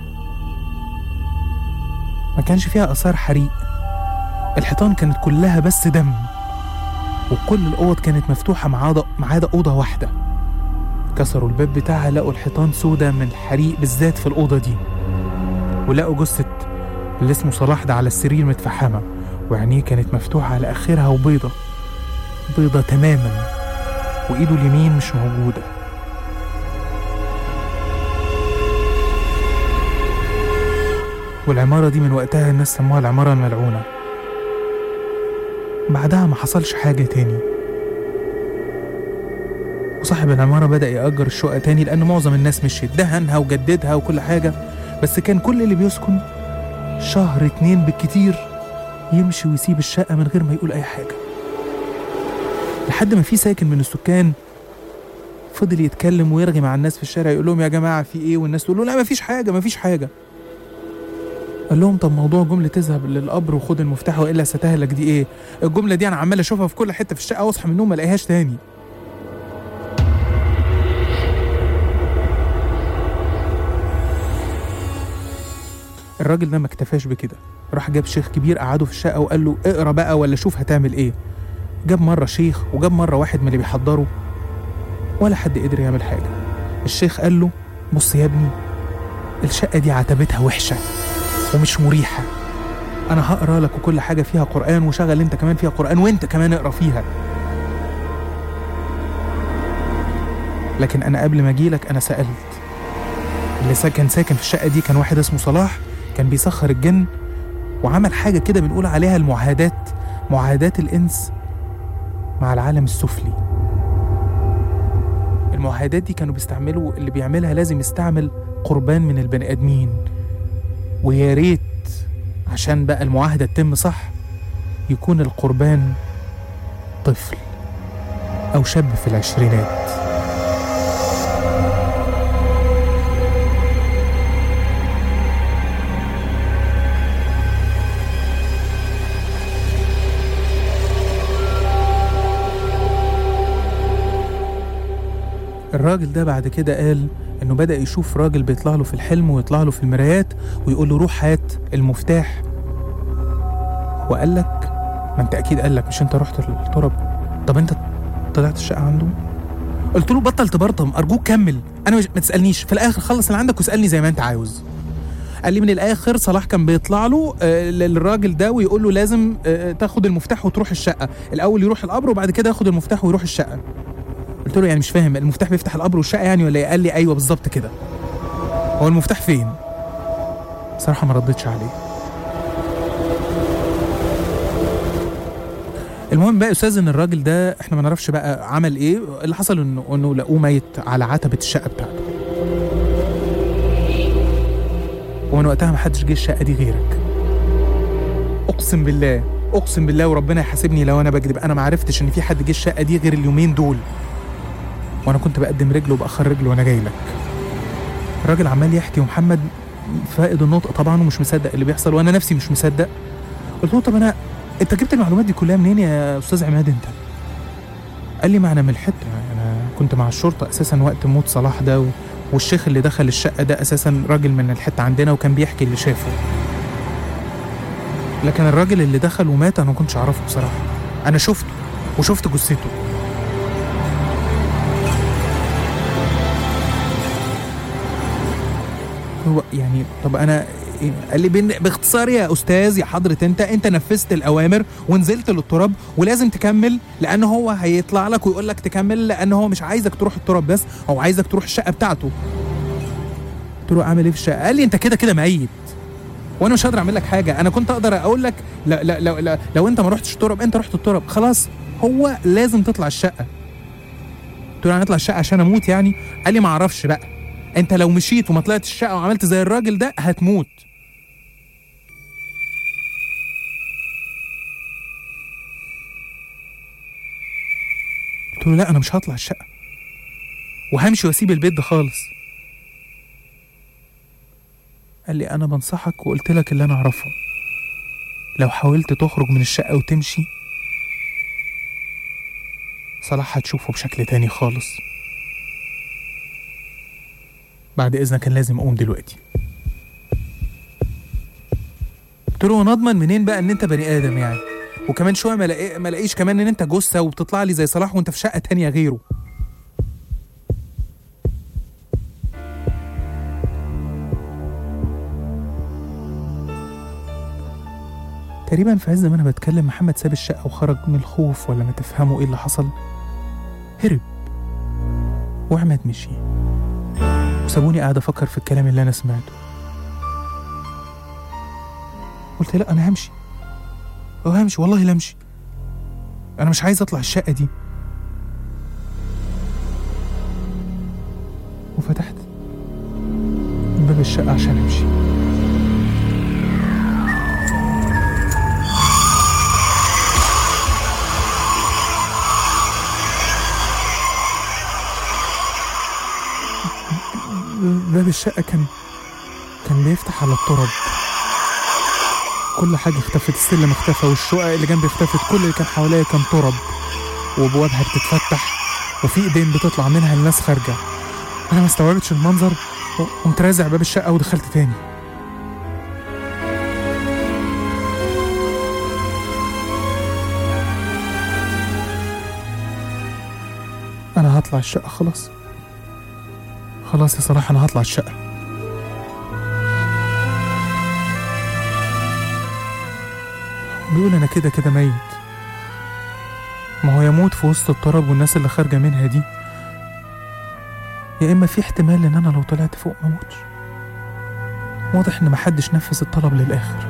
ما كانش فيها اثار حريق الحيطان كانت كلها بس دم وكل الاوض كانت مفتوحه ما عدا ما عدا اوضه واحده كسروا الباب بتاعها لقوا الحيطان سودة من الحريق بالذات في الأوضة دي ولقوا جثة اللي اسمه صلاح ده على السرير متفحمة وعينيه كانت مفتوحة على آخرها وبيضة بيضة تماما وإيده اليمين مش موجودة والعمارة دي من وقتها الناس سموها العمارة الملعونة بعدها ما حصلش حاجة تاني وصاحب العمارة بدأ يأجر الشقة تاني لأن معظم الناس مشيت دهنها وجددها وكل حاجة بس كان كل اللي بيسكن شهر اتنين بالكتير يمشي ويسيب الشقة من غير ما يقول أي حاجة لحد ما في ساكن من السكان فضل يتكلم ويرغي مع الناس في الشارع يقول لهم يا جماعة في إيه والناس تقول له لا مفيش حاجة مفيش حاجة قال لهم طب موضوع جملة تذهب للقبر وخد المفتاح وإلا ستهلك دي إيه الجملة دي أنا عمال أشوفها في كل حتة في الشقة وأصحى من النوم ما ألاقيهاش تاني الراجل ده ما اكتفاش بكده راح جاب شيخ كبير قعده في الشقة وقال له اقرا بقى ولا شوف هتعمل ايه جاب مرة شيخ وجاب مرة واحد من اللي بيحضروا ولا حد قدر يعمل حاجة الشيخ قال له بص يا ابني الشقة دي عتبتها وحشة ومش مريحة أنا هقرا لك وكل حاجة فيها قرآن وشغل أنت كمان فيها قرآن وأنت كمان اقرا فيها لكن أنا قبل ما أجيلك أنا سألت اللي ساكن ساكن في الشقة دي كان واحد اسمه صلاح كان بيسخر الجن وعمل حاجة كده بنقول عليها المعاهدات معاهدات الإنس مع العالم السفلي المعاهدات دي كانوا بيستعملوا اللي بيعملها لازم يستعمل قربان من البني آدمين ويا ريت عشان بقى المعاهدة تتم صح يكون القربان طفل أو شاب في العشرينات الراجل ده بعد كده قال انه بدأ يشوف راجل بيطلع له في الحلم ويطلع له في المرايات ويقول له روح هات المفتاح وقال لك ما انت اكيد قال لك مش انت رحت الترب طب انت طلعت الشقه عنده قلت له بطل تبرطم ارجوك كمل انا مش ما تسالنيش في الاخر خلص اللي عندك واسالني زي ما انت عاوز قال لي من الاخر صلاح كان بيطلع له آه، للراجل ده ويقول له لازم آه، تاخد المفتاح وتروح الشقه الاول يروح القبر وبعد كده ياخد المفتاح ويروح الشقه قلت له يعني مش فاهم المفتاح بيفتح القبر والشقه يعني ولا ايه قال لي ايوه بالظبط كده هو المفتاح فين صراحه ما ردتش عليه المهم بقى يا استاذ ان الراجل ده احنا ما نعرفش بقى عمل ايه اللي حصل انه انه لقوه ميت على عتبه الشقه بتاعته ومن وقتها ما حدش جه الشقه دي غيرك اقسم بالله اقسم بالله وربنا يحاسبني لو انا بكذب انا ما عرفتش ان في حد جه الشقه دي غير اليومين دول وانا كنت بقدم رجله وباخر رجله وانا جاي لك الراجل عمال يحكي ومحمد فائد النطق طبعا ومش مصدق اللي بيحصل وانا نفسي مش مصدق قلت له طب انا انت جبت المعلومات دي كلها منين يا استاذ عماد انت قال لي ما انا من الحته انا كنت مع الشرطه اساسا وقت موت صلاح ده و... والشيخ اللي دخل الشقه ده اساسا راجل من الحته عندنا وكان بيحكي اللي شافه لكن الراجل اللي دخل ومات انا ما كنتش اعرفه بصراحه انا شفته وشفت جثته هو يعني طب انا إيه؟ قال لي بين- باختصار يا استاذ يا حضره انت انت نفذت الاوامر ونزلت للتراب ولازم تكمل لان هو هيطلع لك ويقول لك تكمل لان هو مش عايزك تروح التراب بس هو عايزك تروح الشقه بتاعته قلت له اعمل ايه في الشقه قال لي انت كده كده ميت وانا مش هقدر اعمل لك حاجه انا كنت اقدر اقول لك لا لا لا, لا لو انت ما رحتش التراب انت رحت التراب خلاص هو لازم تطلع الشقه قلت له انا اطلع الشقه عشان اموت يعني قال لي ما اعرفش بقى انت لو مشيت وما طلعتش الشقه وعملت زي الراجل ده هتموت قلت له لا انا مش هطلع الشقه وهمشي واسيب البيت ده خالص قال لي انا بنصحك وقلت لك اللي انا اعرفه لو حاولت تخرج من الشقه وتمشي صلاح هتشوفه بشكل تاني خالص بعد اذنك كان لازم اقوم دلوقتي قلت له نضمن منين بقى ان انت بني ادم يعني وكمان شويه ما الاقي- ما الاقيش كمان ان انت جثه وبتطلع لي زي صلاح وانت في شقه تانية غيره تقريبا في عز ما انا بتكلم محمد ساب الشقه وخرج من الخوف ولا ما تفهموا ايه اللي حصل هرب وعماد مشي وسابوني قاعد افكر في الكلام اللي انا سمعته قلت لا انا همشي اه همشي والله لا امشي انا مش عايز اطلع الشقه دي وفتحت باب الشقه عشان امشي باب الشقة كان كان بيفتح على التراب كل حاجة اختفت السلم اختفى والشقق اللي جنبي اختفت كل اللي كان حواليا كان تراب وابوابها بتتفتح وفي ايدين بتطلع منها الناس خارجة انا ما استوعبتش المنظر قمت رازع باب الشقة ودخلت تاني هطلع الشقة خلاص خلاص يا صلاح أنا هطلع الشقة بيقول أنا كده كده ميت ما هو يموت في وسط الطرب والناس اللي خارجة منها دي يا إما في احتمال إن أنا لو طلعت فوق ما أموتش واضح إن محدش نفذ الطلب للآخر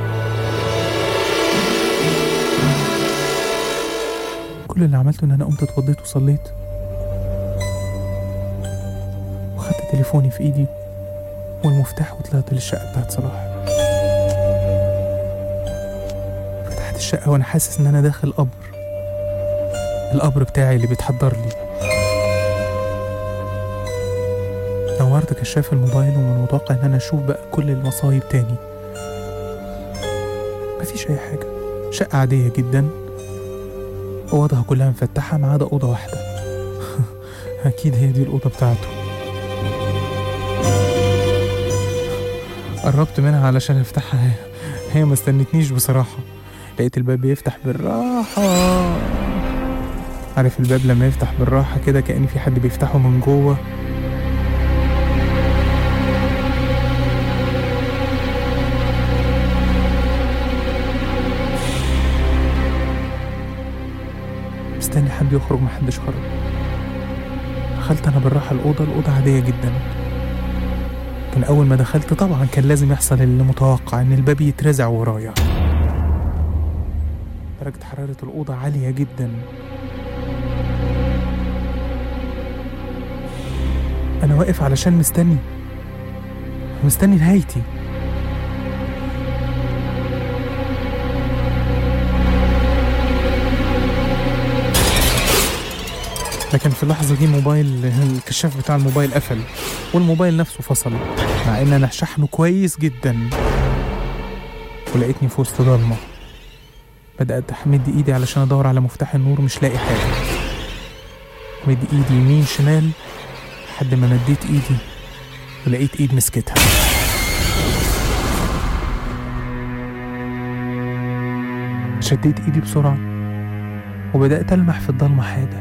كل اللي عملته إن أنا قمت اتوضيت وصليت وخدت تليفوني في إيدي والمفتاح وطلعت للشقة بتاعت صلاح فتحت الشقة وأنا حاسس إن أنا داخل قبر القبر بتاعي اللي بيتحضر لي نورت كشاف الموبايل ومن متوقع ان انا اشوف بقى كل المصايب تاني مفيش اي حاجة شقة عادية جدا اوضها كلها مفتحة ما عدا اوضة واحدة اكيد هي دي الاوضة بتاعته قربت منها علشان افتحها هي ما استنتنيش بصراحة لقيت الباب بيفتح بالراحة عارف الباب لما يفتح بالراحة كده كأن في حد بيفتحه من جوه مستني حد يخرج محدش خرج دخلت انا بالراحه الاوضه الاوضه عاديه جدا لكن اول ما دخلت طبعا كان لازم يحصل اللي متوقع ان الباب يترزع ورايا درجه حراره الاوضه عاليه جدا انا واقف علشان مستني مستني نهايتي لكن في اللحظة دي موبايل الكشاف بتاع الموبايل قفل والموبايل نفسه فصل مع ان انا شحنه كويس جدا ولقيتني في وسط ضلمة بدأت أمد إيدي علشان أدور على مفتاح النور مش لاقي حاجة مد إيدي يمين شمال لحد ما مديت إيدي ولقيت إيد مسكتها شديت إيدي بسرعة وبدأت ألمح في الضلمة حاجة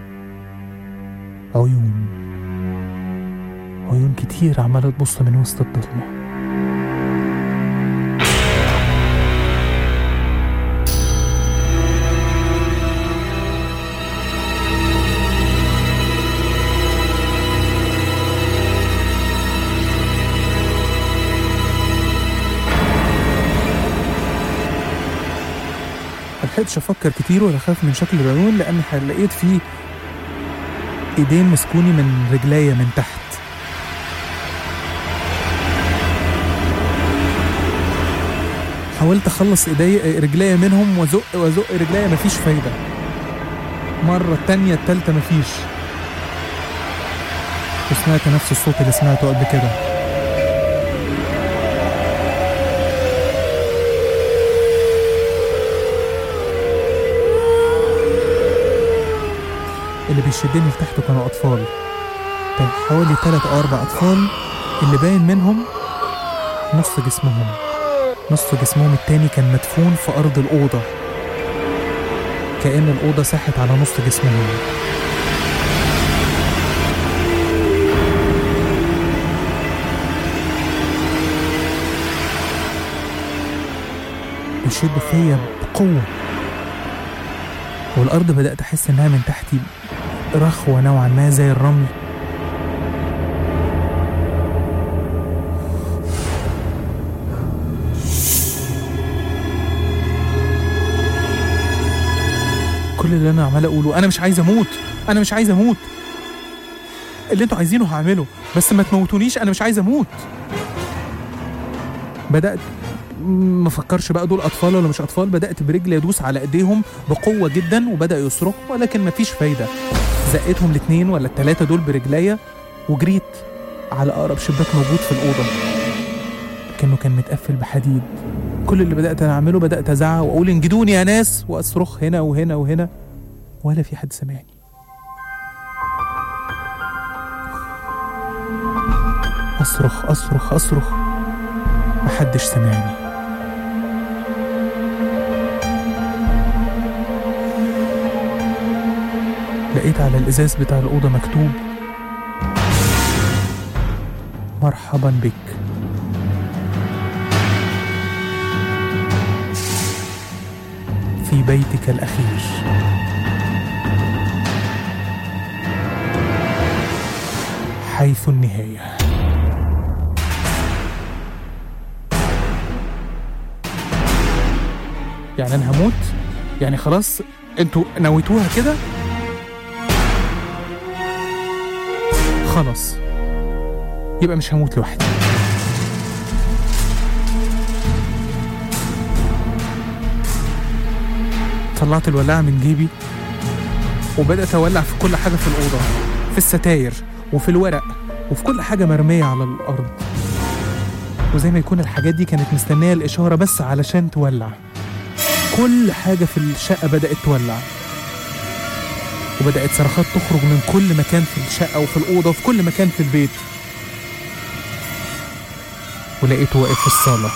عيون عيون كتير عمالة تبص من وسط الضلمة ملحقتش افكر كتير ولا اخاف من شكل العيون لان لقيت فيه ايدين مسكوني من رجليا من تحت حاولت اخلص ايدي رجليا منهم وازق وازق رجليا مفيش فايده مره التانية التالتة مفيش وسمعت نفس الصوت اللي سمعته قبل كده اللي بيشدني لتحت كانوا أطفال كان حوالي تلات أو أربع أطفال اللي باين منهم نص جسمهم نص جسمهم التاني كان مدفون في أرض الأوضة كأن الأوضة ساحت على نص جسمهم بيشدوا فيا بقوة والأرض بدأت أحس إنها من تحتي رخوة نوعا ما زي الرمل كل اللي أنا عمال أقوله أنا مش عايز أموت أنا مش عايز أموت اللي انتوا عايزينه هعمله بس ما تموتونيش أنا مش عايز أموت بدأت ما فكرش بقى دول اطفال ولا مش اطفال بدات برجلي ادوس على ايديهم بقوه جدا وبدا يصرخوا ولكن مفيش فايده زقتهم الاثنين ولا الثلاثه دول برجليا وجريت على اقرب شباك موجود في الاوضه لكنه كان متقفل بحديد كل اللي بدات اعمله بدات ازعق واقول انجدوني يا ناس واصرخ هنا وهنا وهنا ولا في حد سمعني اصرخ اصرخ اصرخ محدش سمعني لقيت على الإزاز بتاع الأوضة مكتوب مرحبا بك في بيتك الأخير حيث النهايه يعني انا هموت يعني خلاص انتوا نويتوها كده خلاص يبقى مش هموت لوحدي طلعت الولاعة من جيبي وبدأت أولع في كل حاجة في الأوضة في الستاير وفي الورق وفي كل حاجة مرمية على الأرض وزي ما يكون الحاجات دي كانت مستنية الإشارة بس علشان تولع كل حاجة في الشقة بدأت تولع وبدأت صرخات تخرج من كل مكان في الشقة وفي الأوضة وفي كل مكان في البيت ولقيته واقف في الصالة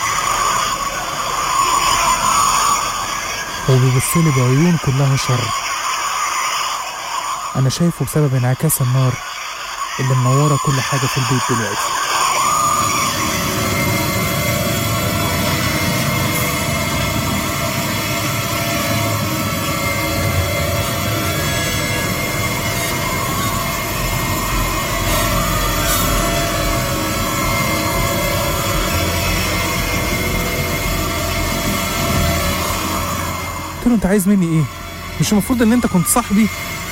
وبيبصلي بعيون كلها شر أنا شايفه بسبب انعكاس النار اللي منورة كل حاجة في البيت دلوقتي قلت له انت عايز مني ايه مش المفروض ان انت كنت صاحبي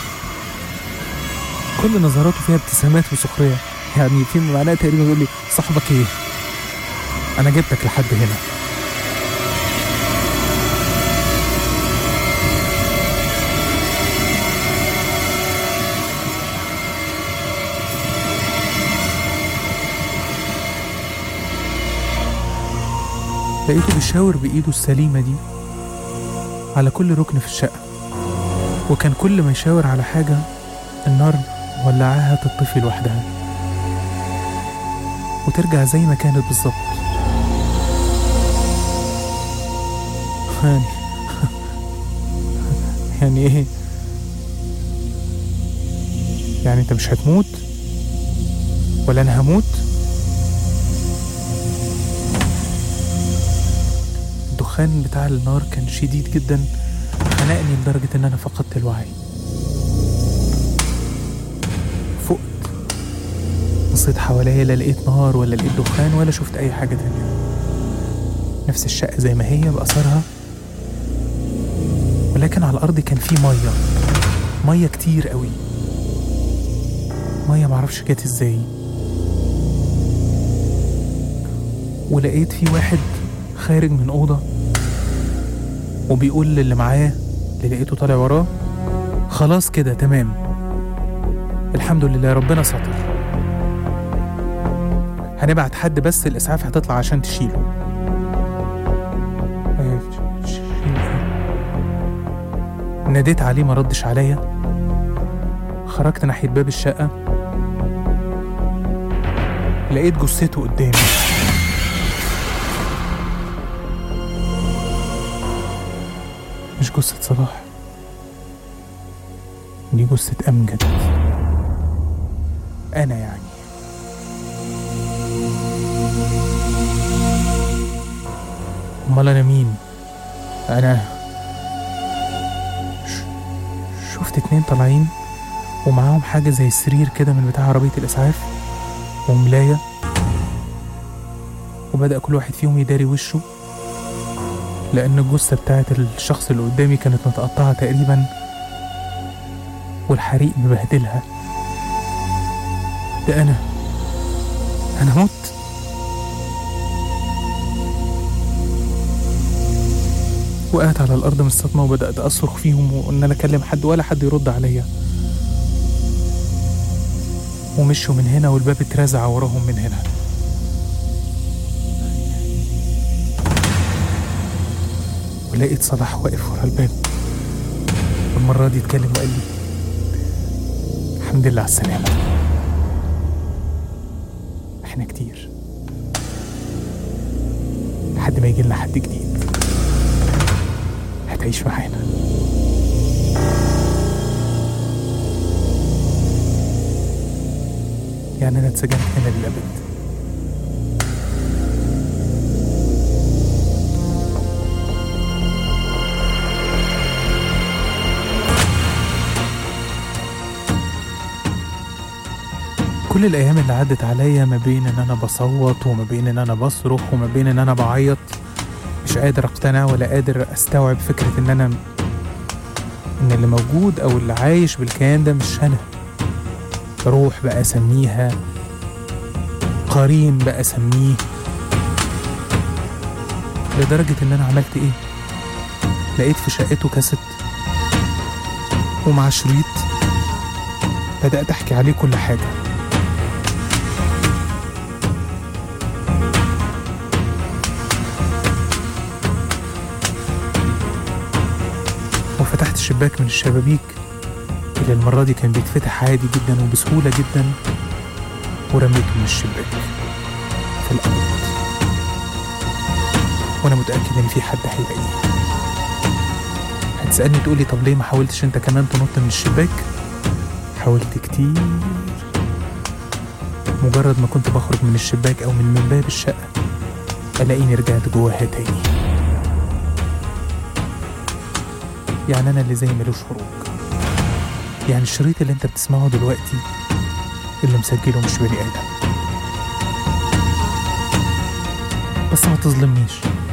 كل نظراته فيها ابتسامات وسخريه يعني في معناه تقريبا بيقول لي صاحبك ايه انا جبتك لحد هنا لقيته بيشاور بإيده السليمة دي على كل ركن في الشقة وكان كل ما يشاور على حاجة النار ولعاها تطفي لوحدها وترجع زي ما كانت بالظبط يعني يعني ايه يعني انت مش هتموت ولا انا هموت الدخان بتاع النار كان شديد جدا خنقني لدرجة إن أنا فقدت الوعي فقت بصيت حواليا لا لقيت نار ولا لقيت دخان ولا شفت أي حاجة تانية نفس الشقة زي ما هي بأثرها ولكن على الأرض كان في مية مية كتير قوي مية معرفش جت ازاي ولقيت في واحد خارج من أوضة وبيقول للي معاه اللي لقيته طالع وراه خلاص كده تمام الحمد لله ربنا ستر هنبعت حد بس الإسعاف هتطلع عشان تشيله آه، ش- شيل إيه؟ ناديت عليه ما ردش عليا خرجت ناحية باب الشقة لقيت جثته قدامي مش جثة صلاح دي جثة أمجد أنا يعني أمال أنا مين؟ أنا ش... شفت اتنين طالعين ومعاهم حاجة زي السرير كده من بتاع عربية الإسعاف وملاية وبدأ كل واحد فيهم يداري وشه لأن الجثة بتاعت الشخص اللي قدامي كانت متقطعة تقريبا والحريق مبهدلها ده أنا أنا مت وقعت على الأرض من الصدمة وبدأت أصرخ فيهم وإن أنا أكلم حد ولا حد يرد عليا ومشوا من هنا والباب اترزع وراهم من هنا ولقيت صلاح واقف ورا الباب والمرة دي اتكلم وقال لي الحمد لله على السلامة احنا كتير لحد ما يجي لنا حد جديد هتعيش معانا يعني أنا اتسجنت هنا للأبد كل الأيام اللي عدت عليا ما بين إن أنا بصوت وما بين إن أنا بصرخ وما بين إن أنا بعيط مش قادر أقتنع ولا قادر أستوعب فكرة إن أنا إن اللي موجود أو اللي عايش بالكيان ده مش أنا روح بقى أسميها قرين بقى أسميه لدرجة إن أنا عملت إيه؟ لقيت في شقته كاسيت ومع شريط بدأت أحكي عليه كل حاجة وفتحت الشباك من الشبابيك اللي المرة دي كان بيتفتح عادي جدا وبسهولة جدا ورميته من الشباك في الأرض وأنا متأكد إن في حد هيلاقيه هتسألني تقولي طب ليه ما حاولتش أنت كمان تنط من الشباك؟ حاولت كتير مجرد ما كنت بخرج من الشباك أو من من باب الشقة ألاقيني رجعت جواها تاني يعني أنا اللي زي ملوش خروج يعني الشريط اللي أنت بتسمعه دلوقتي اللي مسجله مش بني آدم بس ما تظلمنيش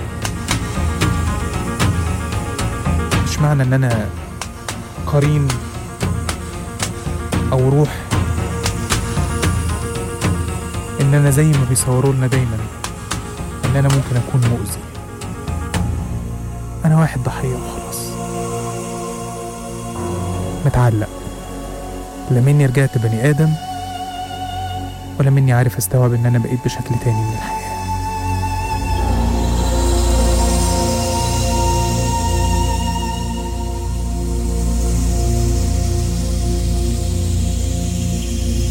مش معنى إن أنا قرين أو روح إن أنا زي ما بيصوروا لنا دايما إن أنا ممكن أكون مؤذي أنا واحد ضحية وخلاص متعلق لا مني رجعت بني آدم ولا مني عارف استوعب إن أنا بقيت بشكل تاني من الحياة